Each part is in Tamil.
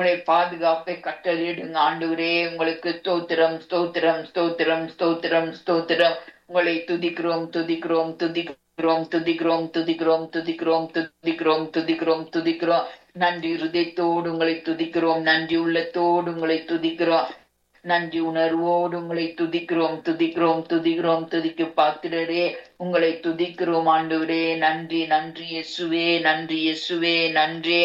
உங்களுடைய பாதுகாப்பை கட்டளையிடுங்க ஆண்டவரே உங்களுக்கு ஸ்தோத்திரம் ஸ்தோத்திரம் ஸ்தோத்திரம் ஸ்தோத்திரம் ஸ்தோத்திரம் உங்களை துதிக்கிறோம் துதிக்கிறோம் துதிக்கிறோம் துதிக்கிறோம் துதிக்கிறோம் துதிக்கிறோம் துதிக்கிறோம் துதிக்கிறோம் துதிக்கிறோம் நன்றி இருதயத்தோடு உங்களை துதிக்கிறோம் நன்றி உள்ளத்தோடு உங்களை துதிக்கிறோம் நன்றி உணர்வோடு உங்களை துதிக்கிறோம் துதிக்கிறோம் துதிக்கிறோம் துதிக்க பாத்திரரே உங்களை துதிக்கிறோம் ஆண்டவரே நன்றி நன்றி இயேசுவே நன்றி இயேசுவே நன்றி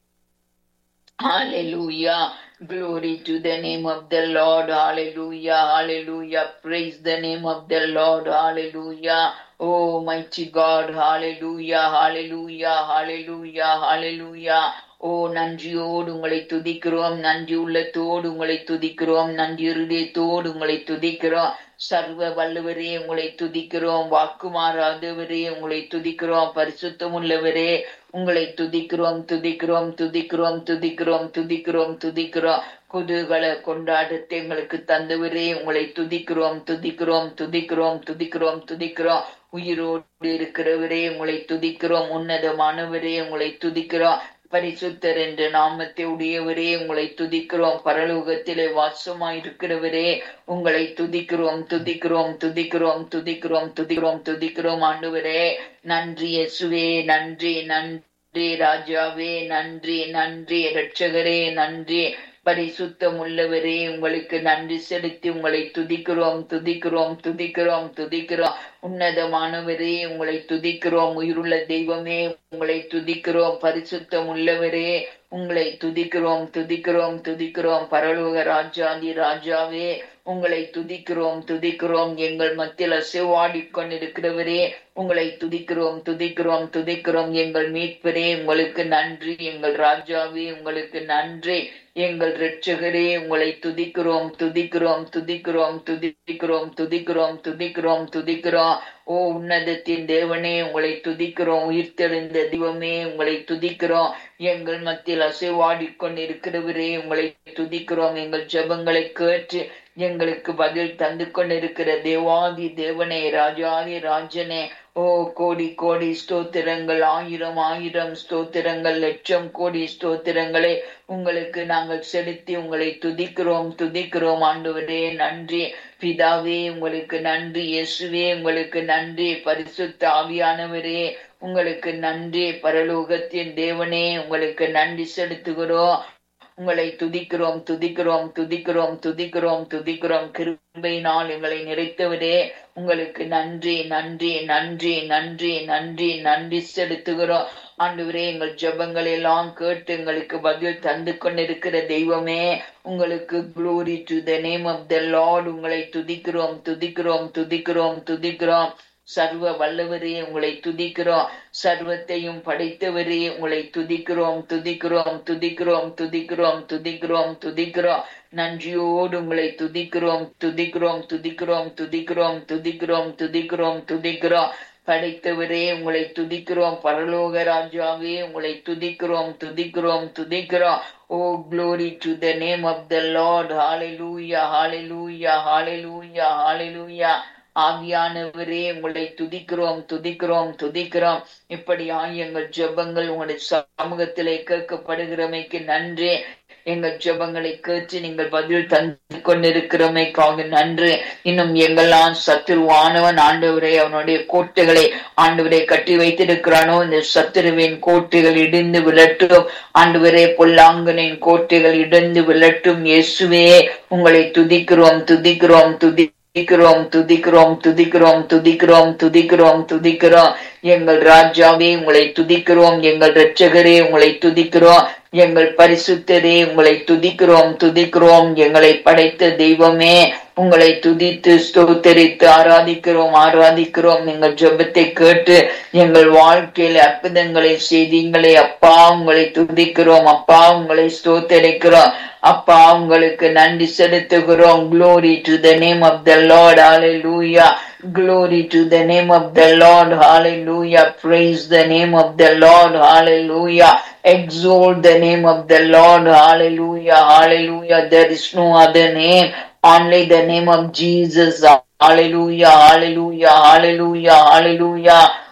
Hallelujah. Glory to the name of the Lord. Hallelujah. Hallelujah. Praise the name of the Lord. Hallelujah. Oh, mighty God. Hallelujah. Hallelujah. Hallelujah. Hallelujah. ஓ நன்றியோடு உங்களை துதிக்கிறோம் நன்றி உள்ளத்தோடு உங்களை துதிக்கிறோம் நன்றி இருதயத்தோடு உங்களை துதிக்கிறோம் சர்வ வல்லவரே உங்களை துதிக்கிறோம் வாக்குமாறாதவரே உங்களை துதிக்கிறோம் பரிசுத்தம் உள்ளவரே உங்களை துதிக்கிறோம் துதிக்கிறோம் துதிக்கிறோம் துதிக்கிறோம் துதிக்கிறோம் துதிக்கிறோம் குதூகல கொண்டாட்டத்தை எங்களுக்கு தந்தவரே உங்களை துதிக்கிறோம் துதிக்கிறோம் துதிக்கிறோம் துதிக்கிறோம் துதிக்கிறோம் உயிரோடு இருக்கிறவரே உங்களை துதிக்கிறோம் உன்னதமானவரே உங்களை துதிக்கிறோம் பரிசுத்தர் என்ற நாமத்தை உடையவரே உங்களை துதிக்கிறோம் பரலோகத்திலே வாசமாயிருக்கிறவரே உங்களை துதிக்கிறோம் துதிக்கிறோம் துதிக்கிறோம் துதிக்கிறோம் துதிக்கிறோம் துதிக்கிறோம் ஆண்டவரே நன்றி இயேசுவே நன்றி நன்றி ராஜாவே நன்றி நன்றி இரட்சகரே நன்றி பரிசுத்தம் உள்ளவரே உங்களுக்கு நன்றி செலுத்தி உங்களை துதிக்கிறோம் துதிக்கிறோம் துதிக்கிறோம் துதிக்கிறோம் உன்னதமானவரே உங்களை துதிக்கிறோம் உயிருள்ள தெய்வமே உங்களை துதிக்கிறோம் பரிசுத்தம் உள்ளவரே உங்களை துதிக்கிறோம் துதிக்கிறோம் துதிக்கிறோம் பரலோக ராஜாதி ராஜாவே உங்களை துதிக்கிறோம் துதிக்கிறோம் எங்கள் மத்தியில் அசைவாடிக் கொண்டிருக்கிறவரே உங்களை துதிக்கிறோம் துதிக்கிறோம் துதிக்கிறோம் எங்கள் மீட்பரே உங்களுக்கு நன்றி எங்கள் ராஜாவே உங்களுக்கு நன்றி எங்கள் இரட்சகரே உங்களை துதிக்கிறோம் துதிக்கிறோம் துதிக்கிறோம் துதிக்கிறோம் துதிக்கிறோம் துதிக்கிறோம் துதிக்கிறோம் ஓ உன்னதத்தின் தேவனே உங்களை துதிக்கிறோம் உயிர்த்தெழுந்த தெய்வமே உங்களை துதிக்கிறோம் எங்கள் மத்தியில் அசைவாடிக் கொண்டிருக்கிறவரே உங்களை துதிக்கிறோம் எங்கள் ஜெபங்களை கேட்டு எங்களுக்கு பதில் தந்து கொண்டிருக்கிற தேவாதி தேவனே ராஜாதி ராஜனே ஓ கோடி கோடி ஸ்தோத்திரங்கள் ஆயிரம் ஆயிரம் ஸ்தோத்திரங்கள் லட்சம் கோடி ஸ்தோத்திரங்களை உங்களுக்கு நாங்கள் செலுத்தி உங்களை துதிக்கிறோம் துதிக்கிறோம் ஆண்டவரே நன்றி பிதாவே உங்களுக்கு நன்றி இயேசுவே உங்களுக்கு நன்றி பரிசுத்த ஆவியானவரே உங்களுக்கு நன்றி பரலோகத்தின் தேவனே உங்களுக்கு நன்றி செலுத்துகிறோம் உங்களை துதிக்கிறோம் துதிக்கிறோம் துதிக்கிறோம் துதிக்கிறோம் துதிக்கிறோம் கிருபையினால் எங்களை நிறைத்தவரே உங்களுக்கு நன்றி நன்றி நன்றி நன்றி நன்றி நன்றி செலுத்துகிறோம் ஆண்டவரே எங்கள் ஜெபங்கள் எல்லாம் கேட்டு எங்களுக்கு பதில் தந்து கொண்டிருக்கிற தெய்வமே உங்களுக்கு glory to the name of the lord உங்களை துதிக்கிறோம் துதிக்கிறோம் துதிக்கிறோம் துதிக்கிறோம் சர்வ வல்லவரே உங்களை துதிக்கிறோம் சர்வத்தையும் படைத்தவரே உங்களை துதிக்கிறோம் துதிக்கிறோம் துதிக்கிறோம் துதிக்கிறோம் துதிக்கிறோம் துதிக்கிறோம் நன்றியோடு உங்களை துதிக்கிறோம் துதிக்கிறோம் துதிக்கிறோம் துதிக்கிறோம் துதிக்கிறோம் துதிக்கிறோம் துதிக்கிறோம் படைத்தவரே உங்களை துதிக்கிறோம் பரலோக ராஜாவே உங்களை துதிக்கிறோம் துதிக்கிறோம் துதிக்கிறோம் O glory to the name of the lord hallelujah hallelujah hallelujah hallelujah ஆவியானவரே உங்களை துதிக்கிறோம் துதிக்கிறோம் துதிக்கிறோம் இப்படியாய் எங்கள் ஜெபங்கள் உங்களுடைய சமூகத்திலே கேட்கப்படுகிறமைக்கு நன்றி எங்கள் ஜெபங்களை கேட்டு நீங்கள் பதில் தந்து கொண்டிருக்கிறமைக்காக நன்றி இன்னும் எங்கெல்லாம் சத்துருவானவன் ஆண்டவரை அவனுடைய கோட்டைகளை ஆண்டவரை கட்டி வைத்திருக்கிறானோ இந்த சத்துருவின் கோட்டைகள் இடிந்து விழட்டும் ஆண்டவரே பொல்லாங்கனின் கோட்டைகள் இடிந்து விழட்டும் இயேசுவே உங்களை துதிக்கிறோம் துதிக்கிறோம் துதி துதிக்கிறோம் துதிக்கிறோம் துதிக்கிறோம் துதிக்கிறோம் துதிக்கிறோம் துதிக்கிறோம் எங்கள் ராஜாவே உங்களை துதிக்கிறோம் எங்கள் இரட்சகரே உங்களை துதிக்கிறோம் எங்கள் பரிசுத்தரே உங்களை துதிக்கிறோம் துதிக்கிறோம் எங்களை படைத்த தெய்வமே உங்களை துதித்து ஸ்தோத்தரித்து ஆராதிக்கிறோம் ஆராதிக்கிறோம் எங்கள் ஜெபத்தை கேட்டு எங்கள் வாழ்க்கையில அற்புதங்களை செய்தீங்களே அப்பா உங்களை துதிக்கிறோம் அப்பா உங்களை ஸ்தோத்தரிக்கிறோம் அப்பா உங்களுக்கு நன்றி செலுத்துகிறோம் glory to the name of the lord hallelujah glory to the name of the lord hallelujah praise the name of the lord hallelujah exalt the name of the lord hallelujah hallelujah there is no other name only the name of jesus hallelujah hallelujah hallelujah hallelujah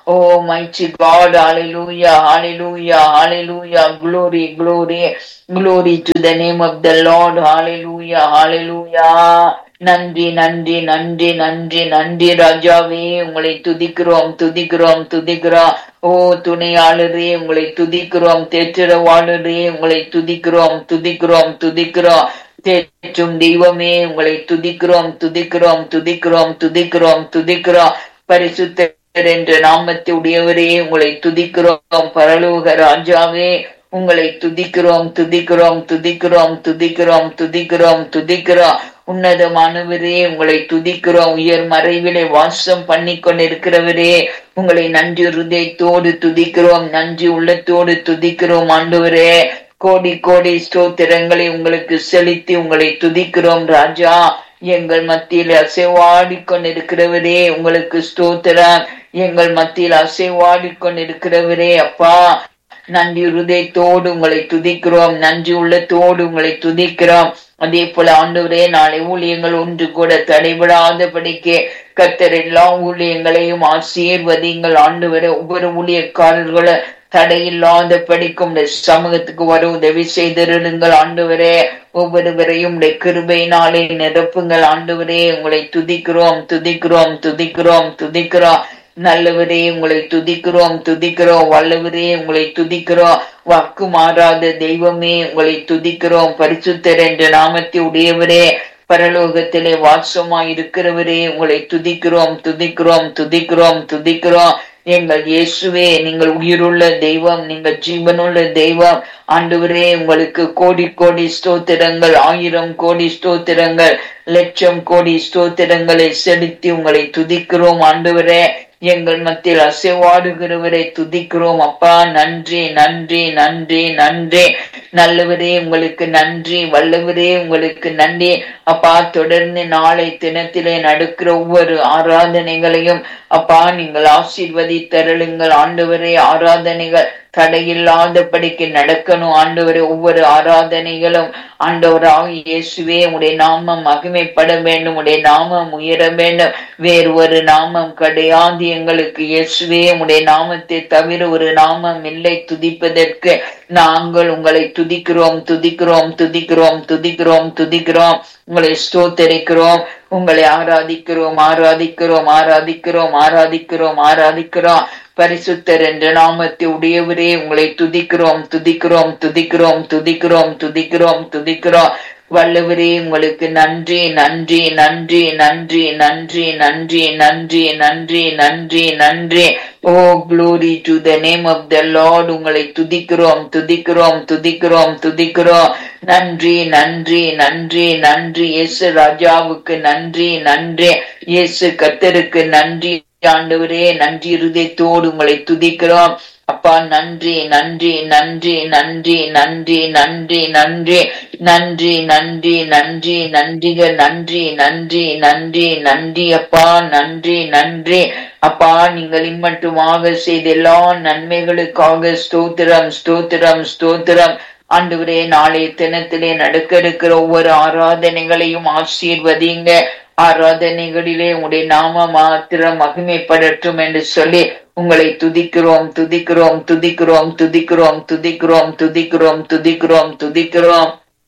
Oh, mighty God, hallelujah, hallelujah, hallelujah, glory, glory, glory to the name of the Lord, hallelujah, hallelujah. நன்றி நன்றி நன்றி நன்றி நன்றி ராஜாவே உங்களை துதிக்கிறோம் துதிக்கிறோம் துதிக்கிறோம் ஓ துணையாளரே உங்களை துதிக்கிறோம் தேற்றரவாளரே உங்களை துதிக்கிறோம் துதிக்கிறோம் துதிக்கிறோம் தேற்றும் தெய்வமே உங்களை துதிக்கிறோம் துதிக்கிறோம் துதிக்கிறோம் துதிக்கிறோம் துதிக்கிறோம் பரிசுத்தர் என்ற நாமத்தை உடையவரே உங்களை துதிக்கிறோம் பரலோக ராஜாவே உங்களை துதிக்கிறோம் துதிக்கிறோம் துதிக்கிறோம் துதிக்கிறோம் துதிக்கிறோம் துதிக்கிறோம் உன்னதமானவரே உங்களை துதிக்கிறோம் உயர் மறைவிலே வாசம் பண்ணி கொண்டிருக்கிறவரே உங்களை நன்றி ஹிருதயத்தோடு துதிக்கிறோம் நன்றி உள்ளத்தோடு துதிக்கிறோம் ஆண்டவரே கோடி கோடி ஸ்தோத்திரங்களை உங்களுக்கு செலுத்தி உங்களை துதிக்கிறோம் ராஜா எங்கள் மத்தியில் அசைவாடி கொண்டிருக்கிறவரே உங்களுக்கு ஸ்தோத்திரம் எங்கள் மத்தியில் அசைவாடி கொண்டிருக்கிறவரே அப்பா நன்றி ஹிருதயத்தோடு உங்களை துதிக்கிறோம் நன்றி உள்ளத்தோடு உங்களை துதிக்கிறோம் அதே போல ஆண்டவரே நாளை ஊழியங்கள் ஒன்று கூட தடைபடாதபடிக்கு கத்தர் எல்லா ஊழியங்களையும் ஆசீர்வதிங்கள் ஆண்டவரே ஒவ்வொரு ஊழியக்காரர்களும் தடையில்லாத படிக்கும் சமூகத்துக்கு வர உதவி செய்திருங்கள் ஆண்டவரே ஒவ்வொருவரையும் உடைய கிருபையினாலே நிரப்புங்கள் ஆண்டவரே உங்களை துதிக்கிறோம் துதிக்கிறோம் துதிக்கிறோம் துதிக்கிறோம் நல்லவரே உங்களை துதிக்கிறோம் துதிக்கிறோம் வல்லவரே உங்களை துதிக்கிறோம் வாக்கு மாறாத தெய்வமே உங்களை துதிக்கிறோம் பரிசுத்தர் என்ற நாமத்தை உடையவரே பரலோகத்திலே வாசமாய் இருக்கிறவரே உங்களை துதிக்கிறோம் துதிக்கிறோம் துதிக்கிறோம் துதிக்கிறோம் எங்கள் இயேசுவே நீங்கள் உயிருள்ள தெய்வம் நீங்கள் ஜீவனுள்ள தெய்வம் ஆண்டவரே உங்களுக்கு கோடி கோடி ஸ்தோத்திரங்கள் ஆயிரம் கோடி ஸ்தோத்திரங்கள் லட்சம் கோடி ஸ்தோத்திரங்களை செலுத்தி உங்களை துதிக்கிறோம் ஆண்டவரே எங்கள் மத்தியில் அசைவாடுகிறவரை துதிக்கிறோம் அப்பா நன்றி நன்றி நன்றி நன்றி நல்லவரே உங்களுக்கு நன்றி வல்லவரே உங்களுக்கு நன்றி அப்பா தொடர்ந்து நாளை தினத்திலே நடக்கிற ஒவ்வொரு ஆராதனைகளையும் அப்பா நீங்கள் ஆசீர்வதி தருளுங்கள் ஆண்டவரே ஆராதனைகள் தடையில்லாதபடிக்கு நடக்கணும் ஆண்டவரே ஒவ்வொரு ஆராதனைகளும் ஆண்டவராக இயேசுவே உடைய நாமம் மகிமைப்பட வேண்டும் உடைய நாமம் உயர வேண்டும் வேறு ஒரு நாமம் கிடையாது எங்களுக்கு இயேசுவே உடைய நாமத்தை தவிர ஒரு நாமம் இல்லை துதிப்பதற்கு நாங்கள் உங்களை துதிக்கிறோம் துதிக்கிறோம் துதிக்கிறோம் துதிக்கிறோம் துதிக்கிறோம் உங்களை ஸ்தோத்தரிக்கிறோம் உங்களை ஆராதிக்கிறோம் ஆராதிக்கிறோம் ஆராதிக்கிறோம் ஆராதிக்கிறோம் ஆராதிக்கிறோம் பரிசுத்தர் என்ற நாமத்தை உடையவரே உங்களை துதிக்கிறோம் துதிக்கிறோம் துதிக்கிறோம் துதிக்கிறோம் துதிக்கிறோம் துதிக்கிறோம் வல்லவரே உங்களுக்கு நன்றி நன்றி நன்றி நன்றி நன்றி நன்றி நன்றி நன்றி நன்றி நன்றி O glory to the name of the lord உங்களை துதிக்கிறோம் துதிக்கிறோம் துதிக்கிறோம் துதிக்கிறோம் நன்றி நன்றி நன்றி நன்றி இயேசு ராஜாவுக்கு நன்றி நன்றி இயேசு கத்தருக்கு நன்றி ஆண்டவரே நன்றி இருதயத்தோடு உங்களை துதிக்கிறோம் அப்பா நன்றி நன்றி நன்றி நன்றி நன்றி நன்றி நன்றி நன்றி நன்றி நன்றி நன்றிகள் நன்றி நன்றி நன்றி நன்றி அப்பா நன்றி நன்றி அப்பா நீங்கள் இம்மட்டுமாக செய்த எல்லா நன்மைகளுக்காக ஸ்தோத்திரம் ஸ்தோத்திரம் ஸ்தோத்திரம் ஆண்டவரே நாளைய தினத்திலே நடக்க இருக்கிற ஒவ்வொரு ஆராதனைகளையும் ஆசீர்வதிங்க ஆராதனைகளிலே உடைய நாம மாத்திரம் மகிமைப்படட்டும் என்று சொல்லி உங்களை துதிக்கிறோம் துதிக்கிறோம் துதிக்கிறோம் துதிக்கிறோம் துதிக்கிறோம் துதிக்கிறோம் துதிக்கிறோம் துதிக்கிறோம்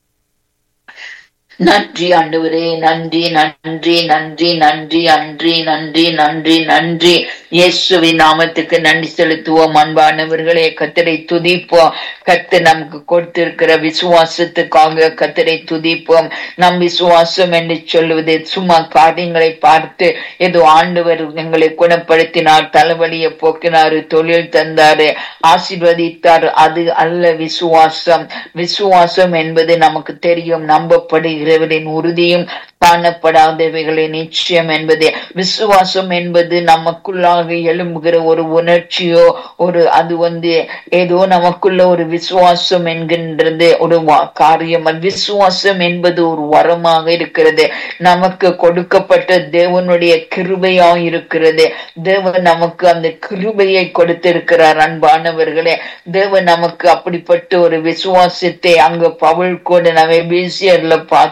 நன்றி ஆண்டவரே நன்றி நன்றி நன்றி நன்றி அன்றி நன்றி நன்றி நன்றி இயேசுவின் நாமத்துக்கு நன்றி செலுத்துவோம் அன்பானவர்களே கத்தரை துதிப்போம் கத்து நமக்கு கொடுத்திருக்கிற விசுவாசத்துக்காக கத்தரை துதிப்போம் நம் விசுவாசம் என்று சொல்லுவது சும்மா காரியங்களை பார்த்து ஏதோ ஆண்டவர் எங்களை குணப்படுத்தினார் தலைவலியை போக்கினாரு தொழில் தந்தாரு ஆசீர்வதித்தார் அது அல்ல விசுவாசம் விசுவாசம் என்பது நமக்கு தெரியும் நம்பப்படுகிறவரின் உறுதியும் காணப்படாதவைகளின் நிச்சயம் என்பது விசுவாசம் என்பது நமக்குள்ளாக எழும்புகிற ஒரு உணர்ச்சியோ ஒரு அது வந்து ஏதோ நமக்குள்ள ஒரு விசுவாசம் என்கின்றது ஒரு காரியம் விசுவாசம் என்பது ஒரு வரமாக இருக்கிறது நமக்கு கொடுக்கப்பட்ட தேவனுடைய கிருபையா இருக்கிறது தேவன் நமக்கு அந்த கிருபையை கொடுத்திருக்கிறார் அன்பானவர்களே தேவன் நமக்கு அப்படிப்பட்ட ஒரு விசுவாசத்தை அங்க பவுல் கூட நம்ம பிசியர்ல பார்த்து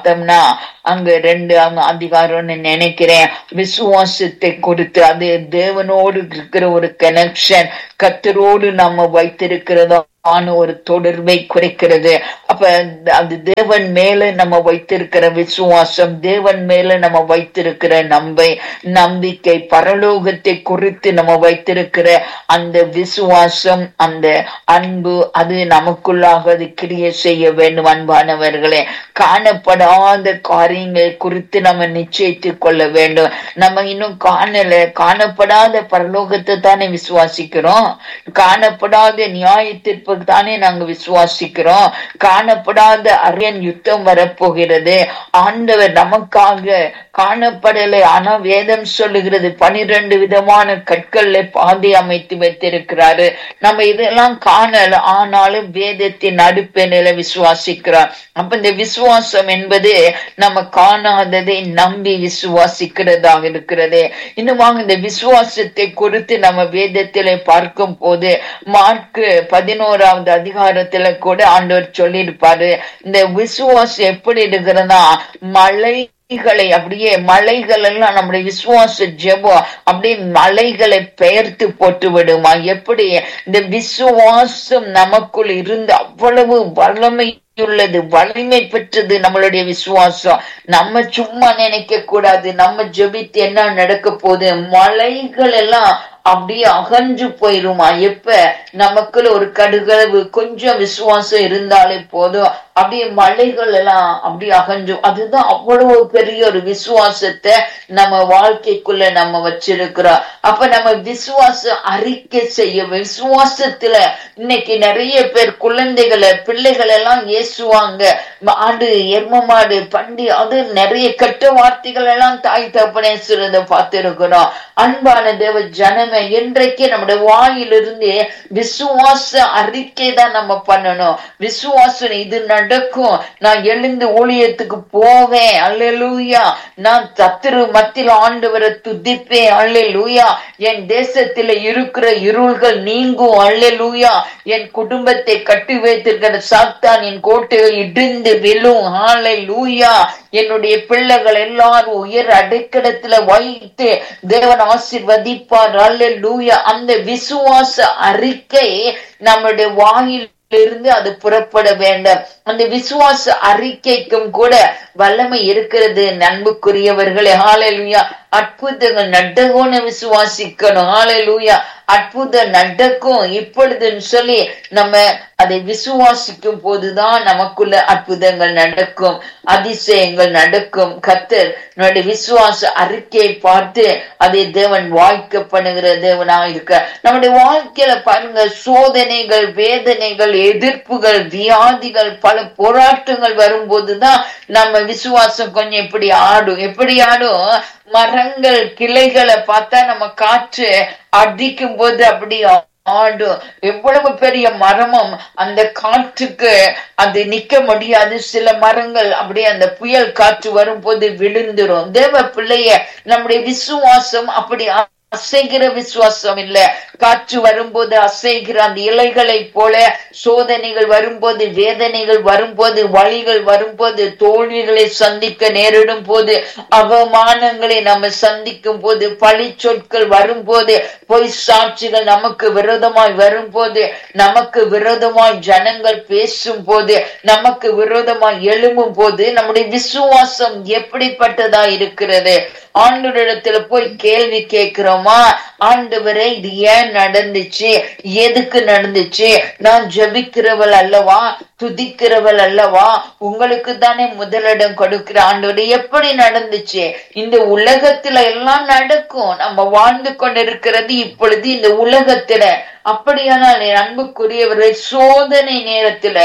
பார்த்தோம்னா அங்க ரெண்டு அங்க அதிகாரம்னு நினைக்கிறேன் விசுவாசத்தை கொடுத்து அது தேவனோடு இருக்கிற ஒரு கனெக்ஷன் கத்தரோடு நம்ம வைத்திருக்கிறதோ ஆன ஒரு தொடர்பை குறைக்கிறது அப்ப அது தேவன் மேல நம்ம வைத்திருக்கிற விசுவாசம் தேவன் மேல நம்ம வைத்திருக்கிற நம்பை நம்பிக்கை பரலோகத்தை குறித்து நம்ம வைத்திருக்கிற அந்த விசுவாசம் அந்த அன்பு அது நமக்குள்ளாக அது கிரிய செய்ய வேண்டும் அன்பானவர்களே காணப்படாத காரியங்களை குறித்து நம்ம நிச்சயித்துக் கொள்ள வேண்டும் நம்ம இன்னும் காணல காணப்படாத பரலோகத்தை தானே விசுவாசிக்கிறோம் காணப்படாத நியாயத்திற்கு தானே நாங்க விசுவாசிக்கிறோம் காணப்படாத அரியன் யுத்தம் வரப்போகிறது ஆண்டவர் நமக்காக காணப்படலை ஆனா வேதம் சொல்லுகிறது பனிரெண்டு விதமான கற்கள்ல பாதை அமைத்து வைத்திருக்கிறாரு நம்ம இதெல்லாம் காணல ஆனாலும் வேதத்தின் நடுப்பெண்ணில விசுவாசிக்கிறோம் அப்ப இந்த விசுவாசம் என்பது நம்ம காணாததை நம்பி விசுவாசிக்கிறதாக இருக்கிறது இன்னும் வாங்க இந்த விசுவாசத்தை குறித்து நம்ம வேதத்திலே பார்க்கும் போது மார்க்கு பதினோராவது அதிகாரத்துல கூட ஆண்டவர் சொல்லியிருப்பாரு இந்த விசுவாசம் எப்படி இருக்கிறதா மழை மலைகளை அப்படியே மலைகள் எல்லாம் நம்முடைய விசுவாச ஜெபம் அப்படியே மலைகளை பெயர்த்து போட்டு விடுமா எப்படி இந்த விசுவாசம் நமக்குள் இருந்து அவ்வளவு வல்லமை உள்ளது வலிமை பெற்றது நம்மளுடைய விசுவாசம் நம்ம சும்மா நினைக்க கூடாது நம்ம ஜெபித்து என்ன நடக்க போகுது மலைகள் எல்லாம் அப்படியே அகன்று போயிருமா எப்ப நமக்குள்ள ஒரு கடுகளவு கொஞ்சம் விசுவாசம் இருந்தாலே போதும் அப்படியே மலைகள் எல்லாம் அப்படியே அகன்று அதுதான் அவ்வளவு பெரிய ஒரு விசுவாசத்தை நம்ம வாழ்க்கைக்குள்ள நம்ம வச்சிருக்கிறோம் அப்ப நம்ம விசுவாசம் அறிக்கை செய்ய விசுவாசத்துல இன்னைக்கு நிறைய பேர் குழந்தைகளை பிள்ளைகள் எல்லாம் ஏசுவாங்க ஆடு எர்ம மாடு பண்டி அது நிறைய கெட்ட வார்த்தைகள் எல்லாம் தாய் தப்பனே சொல்றத பார்த்திருக்கிறோம் அன்பான தேவ ஜனமே என்றைக்கு நம்முடைய வாயிலிருந்து விசுவாச அறிக்கை தான் நம்ம பண்ணணும் விசுவாசம் இது நடக்கும் நான் எழுந்து ஊழியத்துக்கு போவேன் அல்லூயா நான் சத்துரு மத்தியில் ஆண்டவரை துதிப்பேன் அல்லூயா என் தேசத்துல இருக்கிற இருள்கள் நீங்கும் அல்லூயா என் குடும்பத்தை கட்டி வைத்திருக்கிற சாத்தான் என் கோட்டைகள் இடிந்து விழும் ஆலை லூயா என்னுடைய பிள்ளைகள் எல்லாரும் உயர் அடைக்கடத்துல வைத்து தேவன் ஆசிர்வதிப்பார் அல்ல லூயா அந்த விசுவாச அறிக்கை நம்முடைய வாயில் இருந்து அது புறப்பட வேண்டும் அந்த விசுவாச அறிக்கைக்கும் கூட வல்லமை இருக்கிறது நண்புக்குரியவர்களே ஹாலலுயா அற்புதங்கள் நடக்கும்னு விசுவாசிக்கணும் ஹாலலுயா அற்புதம் நடக்கும் இப்பொழுதுன்னு சொல்லி நம்ம அதை விசுவாசிக்கும் போதுதான் நமக்குள்ள அற்புதங்கள் நடக்கும் அதிசயங்கள் நடக்கும் கத்தர் நம்முடைய விசுவாச அறிக்கையை பார்த்து அதை தேவன் வாய்க்க பண்ணுகிற தேவனா இருக்க நம்முடைய வாழ்க்கையில பாருங்க சோதனைகள் வேதனைகள் எதிர்ப்புகள் வியாதிகள் பல போராட்டங்கள் வரும்போதுதான் நம்ம விசுவாசம் கொஞ்சம் எப்படி ஆடும் எப்படி ஆடும் மரங்கள் கிளைகளை பார்த்தா நம்ம காற்று அடிக்கும் போது அப்படி ஆடும் எவ்வளவு பெரிய மரமும் அந்த காற்றுக்கு அது நிக்க முடியாது சில மரங்கள் அப்படியே அந்த புயல் காற்று வரும்போது விழுந்துரும் தேவ பிள்ளைய நம்முடைய விசுவாசம் அப்படி அசைகிற விசுவாசம் இல்ல காற்று வரும்போது அசைகிற அந்த இலைகளை போல சோதனைகள் வரும்போது வேதனைகள் வரும்போது வழிகள் வரும்போது தோல்விகளை சந்திக்க நேரிடும் போது அவமானங்களை நம்ம சந்திக்கும் போது பழி சொற்கள் வரும்போது பொய் சாட்சிகள் நமக்கு விரோதமாய் வரும்போது நமக்கு விரோதமாய் ஜனங்கள் பேசும் போது நமக்கு விரோதமாய் எழும்பும் போது நம்முடைய விசுவாசம் எப்படிப்பட்டதா இருக்கிறது ஆண்டவரிடத்துல போய் கேள்வி கேட்கிறோமா ஆண்டவரே இது ஏன் நடந்துச்சு எதுக்கு நடந்துச்சு நான் ஜபிக்கிறவள் அல்லவா துதிக்கிறவள் அல்லவா உங்களுக்கு தானே முதலிடம் கொடுக்கிற ஆண்டவர் எப்படி நடந்துச்சு இந்த உலகத்துல எல்லாம் நடக்கும் நம்ம வாழ்ந்து கொண்டிருக்கிறது இப்பொழுது இந்த உலகத்துல அப்படியானால் அன்புக்குரியவரை சோதனை நேரத்துல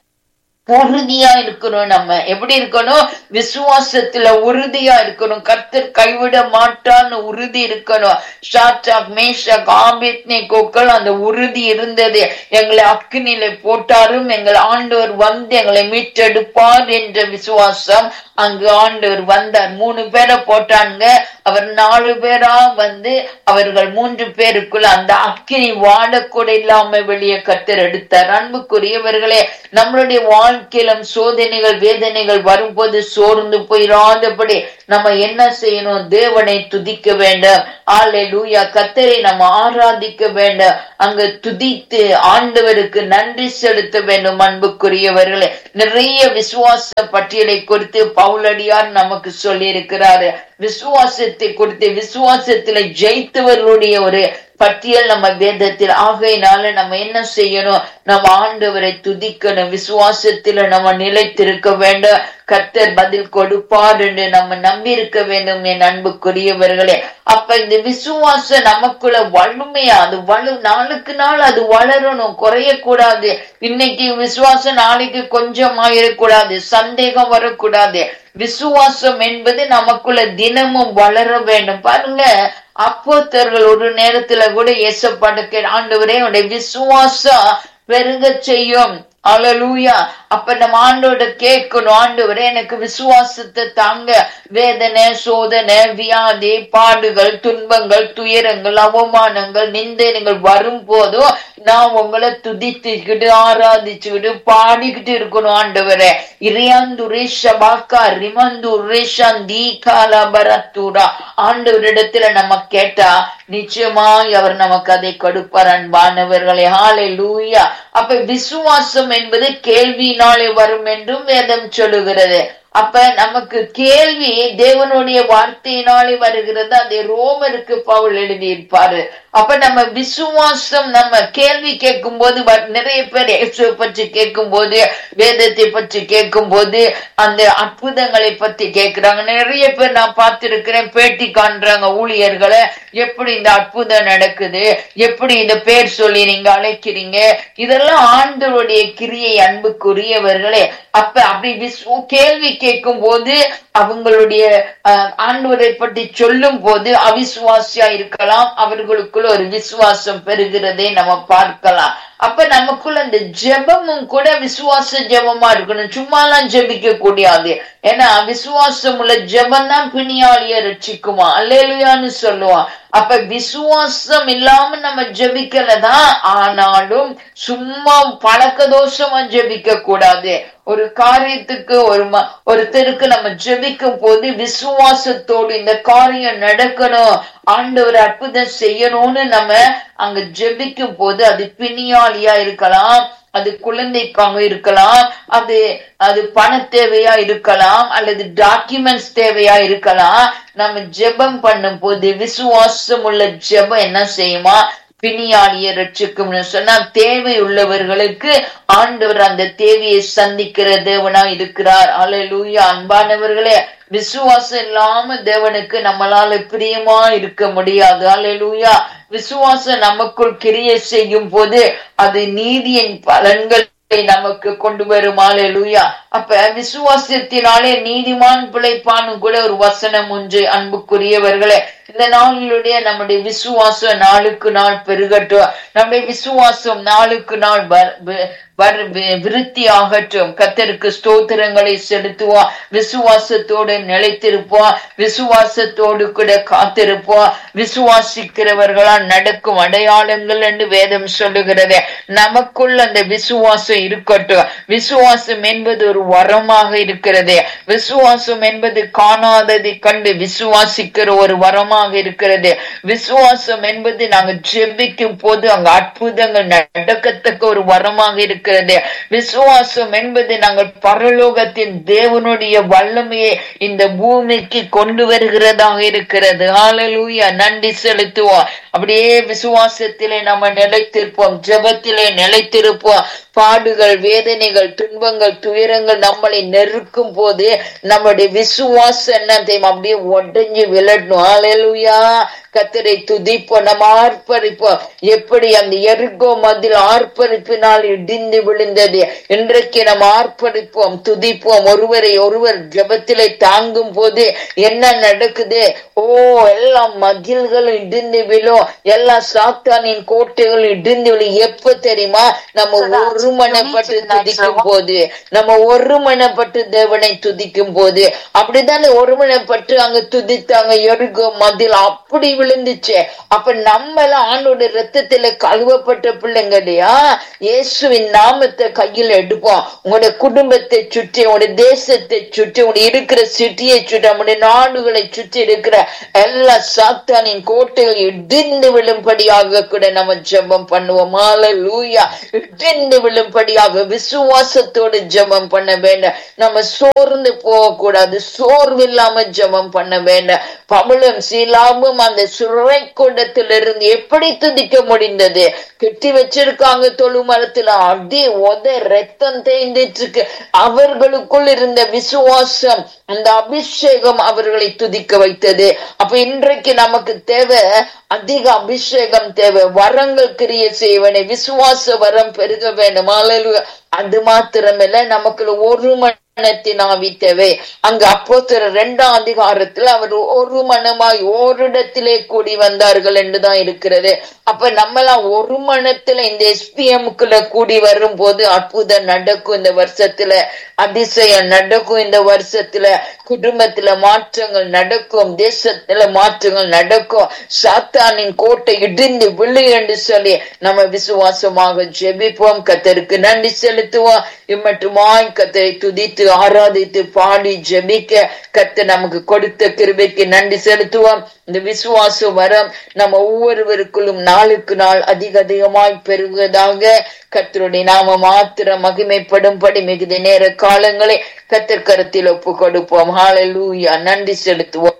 உறுதியா இருக்கணும் நம்ம எப்படி இருக்கணும் விசுவாசத்துல உறுதியா இருக்கணும் கர்த்தர் கைவிட மாட்டான்னு உறுதி இருக்கணும் ஷாட்டாக் மேஷாக் ஆபேத்னே கோக்கள் அந்த உறுதி இருந்தது எங்களை அக்கினில போட்டாரும் எங்கள் ஆண்டவர் வந்து எங்களை மீட்டெடுப்பார் என்ற விசுவாசம் அங்கு ஆண்டவர் வந்தார் மூணு பேரை போட்டாங்க அவர் நாலு பேரா வந்து அவர்கள் மூன்று பேருக்குள்ள அந்த அக்கினி வாடக்கூட இல்லாம வெளியே கத்தர் எடுத்தார் அன்புக்குரியவர்களே நம்மளுடைய வாழ்க்கையிலும் சோதனைகள் வேதனைகள் வரும்போது சோர்ந்து போயிடாதபடி நம்ம என்ன செய்யணும் தேவனை துதிக்க வேண்டும் ஆலை லூயா கத்தரை நம்ம ஆராதிக்க வேண்டும் அங்க துதித்து ஆண்டவருக்கு நன்றி செலுத்த வேண்டும் அன்புக்குரியவர்களே நிறைய விசுவாச பட்டியலை குறித்து பவுலடியார் நமக்கு சொல்லி இருக்கிறாரு விசுவாசத்தை குறித்து விசுவாசத்துல ஜெயித்தவர்களுடைய ஒரு பட்டியல் நம்ம வேதத்தில் ஆகையினால நம்ம என்ன செய்யணும் நம்ம ஆண்டவரை துதிக்கணும் விசுவாசத்துல நம்ம நிலைத்திருக்க வேண்டும் கர்த்தர் பதில் கொடுப்பார் என்று நம்ம நம்பி இருக்க வேண்டும் என் அன்புக்குரியவர்களே அப்ப இந்த விசுவாசம் நமக்குள்ள வலிமையா அது வலு நாளுக்கு நாள் அது வளரணும் குறையக்கூடாது இன்னைக்கு விசுவாசம் நாளைக்கு கொஞ்சம் ஆயிடக்கூடாது சந்தேகம் வரக்கூடாது விசுவாசம் என்பது நமக்குள்ள தினமும் வளர வேண்டும் பாருங்க அப்போத்தர்கள் ஒரு நேரத்துல கூட ஏசப்பாட்டு ஆண்டவரே உடைய விசுவாசம் பெருக செய்யும் அலலூயா அப்ப நம்ம ஆண்டோட கேட்கணும் ஆண்டவரே எனக்கு விசுவாசத்தை தாங்க வேதனை சோதனை வியாதி பாடுகள் துன்பங்கள் துயரங்கள் அவமானங்கள் நிந்தனைகள் வரும் போதும் நான் உங்களை துதித்துக்கிட்டு ஆராதிச்சுக்கிட்டு பாடிக்கிட்டு இருக்கணும் ஆண்டவரே இரியாந்துரே ஷபாக்கா ரிமந்துரே சந்தி காலபரத்தூரா ஆண்டவரிடத்துல நம்ம கேட்டா நிச்சயமாய் அவர் நமக்கு அதை கொடுப்பார் அன்பானவர்களே ஹாலே லூயா அப்ப விசுவாசம் என்பது கேள்வியினாலே வரும் என்றும் வேதம் சொல்லுகிறது அப்ப நமக்கு கேள்வி தேவனுடைய வார்த்தையினாலே வருகிறது அதை ரோமருக்கு பவுல் எழுதியிருப்பாரு அப்ப நம்ம விசுவாசம் நம்ம கேள்வி கேட்கும் போது நிறைய பேர் இயேசுவை பற்றி கேட்கும் போது வேதத்தை பற்றி கேட்கும் போது அந்த அற்புதங்களை பத்தி கேட்கிறாங்க நிறைய பேர் நான் பார்த்திருக்கிறேன் பேட்டி காண்றாங்க ஊழியர்களை எப்படி இந்த அற்புதம் நடக்குது எப்படி இந்த பேர் சொல்லி நீங்க அழைக்கிறீங்க இதெல்லாம் ஆண்டவருடைய கிரியை அன்புக்குரியவர்களே அப்ப அப்படி விஸ்வ கேள்வி கேட்கும் போது அவங்களுடைய ஆண்டவரை பற்றி சொல்லும் போது அவிசுவாசியா இருக்கலாம் அவர்களுக்குள்ள ஒரு விசுவாசம் பெறுகிறதை நம்ம பார்க்கலாம் அப்ப நமக்குள்ள அந்த ஜெபமும் கூட விசுவாச ஜெபமா இருக்கணும் சும்மாலாம் ஜெபிக்க கூடாது ஏன்னா விசுவாசம் உள்ள ஜெபம் தான் பிணியாளிய ரட்சிக்குமா அல்லேலுயான்னு சொல்லுவான் அப்ப விசுவாசம் இல்லாம நம்ம ஜெபிக்கலதான் ஆனாலும் சும்மா பழக்க தோஷமா ஜெபிக்க கூடாது ஒரு காரியத்துக்கு ஒரு ஒருத்தருக்கு நம்ம ஜெபிக்கும் போது விசுவாசத்தோடு இந்த காரியம் நடக்கணும் ஆண்டவர் அற்புதம் செய்யணும்னு நம்ம அங்க ஜெபிக்கும் போது அது பிணியாளியா இருக்கலாம் அது குழந்தைக்காக இருக்கலாம் அது அது பண தேவையா இருக்கலாம் அல்லது டாக்குமெண்ட்ஸ் தேவையா இருக்கலாம் நம்ம ஜெபம் பண்ணும் போது விசுவாசம் உள்ள ஜெபம் என்ன செய்யுமா பிணியாளிய ரட்சிக்கும்னு சொன்னா தேவை உள்ளவர்களுக்கு ஆண்டவர் அந்த தேவையை சந்திக்கிற தேவனா இருக்கிறார் அலையூயா அன்பானவர்களே விசுவாசம் இல்லாம தேவனுக்கு நம்மளால பிரியமா இருக்க முடியாது அலையூயா விசுவாசம் நமக்குள் கிரியை செய்யும் போது அது நீதியின் பலன்கள் நமக்கு கொண்டு வரும் ஆலையா அப்ப விசுவாசத்தினாலே நீதிமான் பிழைப்பான்னு கூட ஒரு வசனம் ஒன்று அன்புக்குரியவர்களே இந்த நாளிலுடைய நம்முடைய விசுவாசம் நாளுக்கு நாள் பெருகட்டும் நம்முடைய விசுவாசம் நாளுக்கு நாள் விருத்தி ஆகட்டும் கத்தருக்கு ஸ்தோத்திரங்களை செலுத்துவோம் விசுவாசத்தோடு நிலைத்திருப்போம் விசுவாசத்தோடு கூட காத்திருப்போம் விசுவாசிக்கிறவர்களால் நடக்கும் அடையாளங்கள் என்று வேதம் சொல்லுகிறது நமக்குள்ள அந்த விசுவாசம் இருக்கட்டும் விசுவாசம் என்பது ஒரு வரமாக இருக்கிறது விசுவாசம் என்பது காணாததை கண்டு விசுவாசிக்கிற ஒரு வரமாக இருக்கிறது விசுவாசம் என்பது நாங்கள் ஜெபிக்கும் போது அங்க அற்புதங்கள் நடக்கத்தக்க ஒரு வரமாக இருக்கிறது விசுவாசம் என்பது நாங்கள் பரலோகத்தின் தேவனுடைய வல்லமையை இந்த பூமிக்கு கொண்டு வருகிறதாக இருக்கிறது ஆலலூயா நன்றி செலுத்துவோம் அப்படியே விசுவாசத்திலே நம்ம நிலைத்திருப்போம் ஜபத்திலே நிலைத்திருப்போம் பாடுகள் வேதனைகள் துன்பங்கள் துயரங்கள் நம்மளை நெருக்கும் போது நம்முடைய விசுவாசம் என்ன தெரியுமா அப்படியே உடஞ்சு விழணும் ஆலையா கத்தரை துதிப்போம் நம்ம ஆர்ப்பரிப்போம் எப்படி அந்த எருகோ மதில் ஆர்ப்பரிப்பினால் இடிந்து விழுந்தது இன்றைக்கு நம்ம ஆர்ப்பரிப்போம் துதிப்போம் ஒருவரை ஒருவர் ஜபத்திலே தாங்கும் போது என்ன நடக்குது ஓ எல்லாம் மதில்களும் இடிந்து விழும் எல்லா சாத்தானின் கோட்டைகளும் இடிந்து விழும் எப்ப தெரியுமா நம்ம ஒருமனப்பட்டு துதிக்கும் போது நம்ம ஒருமனப்பட்டு தேவனை துதிக்கும் போது அப்படித்தானே ஒருமனப்பட்டு அங்க துதித்தாங்க எருகோ மதில் அப்படி விழுந்துச்சு அப்ப நம்ம எல்லாம் ஆணோட ரத்தத்துல கழுவப்பட்ட பிள்ளைங்க இல்லையா இயேசுவின் நாமத்தை கையில் எடுப்போம் உங்களுடைய குடும்பத்தை சுற்றி உங்களுடைய தேசத்தை சுற்றி உங்களுடைய இருக்கிற சிட்டியை சுற்றி நம்முடைய நாடுகளை சுற்றி இருக்கிற எல்லா சாத்தானின் கோட்டைகள் இடிந்து விழும்படியாக கூட நம்ம ஜெபம் பண்ணுவோம் மாலை லூயா இடிந்து விழும்படியாக விசுவாசத்தோடு ஜெபம் பண்ண வேண்டாம் நம்ம சோர்ந்து போக கூடாது சோர்வு இல்லாம ஜெபம் பண்ண வேண்டாம் பவளும் சீலாவும் அந்த சுரை கூடத்திலிருந்து எப்படி துதிக்க முடிந்தது கெட்டி வச்சிருக்காங்க தொழு மரத்துல அடி உத ரத்தம் தேய்ந்துட்டு இருக்கு அவர்களுக்குள் இருந்த விசுவாசம் அந்த அபிஷேகம் அவர்களை துதிக்க வைத்தது அப்ப இன்றைக்கு நமக்கு தேவை அதிக அபிஷேகம் தேவை வரங்கள் கிரிய செய்வனே விசுவாச வரம் பெருக வேண்டும் அல்லேலூயா. அது மாத்திரமில்ல நமக்கு ஒரு மனத்தின் ஆவி தேவை அங்க அப்போ இரண்டாம் அதிகாரத்துல அவர் ஒரு மனமாய் ஓரிடத்திலே கூடி வந்தார்கள் என்றுதான் இருக்கிறது அப்ப நம்மலாம் ஒரு மனத்துல இந்த எஸ்பிஎம்குள்ள கூடி வரும் போது அற்புதம் நடக்கும் இந்த வருஷத்துல அதிசயம் நடக்கும் இந்த வருஷத்துல குடும்பத்துல மாற்றங்கள் நடக்கும் தேசத்துல மாற்றங்கள் நடக்கும் சாத்தானின் கோட்டை இடிந்து விழு என்று சொல்லி நம்ம விசுவாசமாக ஜெபிப்போம் கத்தருக்கு நன்றி செலுத்துவோம் இம்மட்டுமாய் கத்தரை துதித்து ஆராதித்து பாடி ஜெபிக்க கத்த நமக்கு கொடுத்த கிருபைக்கு நன்றி செலுத்துவோம் இந்த விசுவாச வரம் நம்ம ஒவ்வொருவருக்குள்ளும் நாளுக்கு நாள் அதிக அதிகமாய் பெருகுவதாக கத்தருடைய நாம மாத்திரம் மகிமைப்படும்படி மிகுதி நேர காலங்களை கத்தர் கருத்தில் ஒப்பு கொடுப்போம் ஹalleluya நன்றி செலுத்துவோம்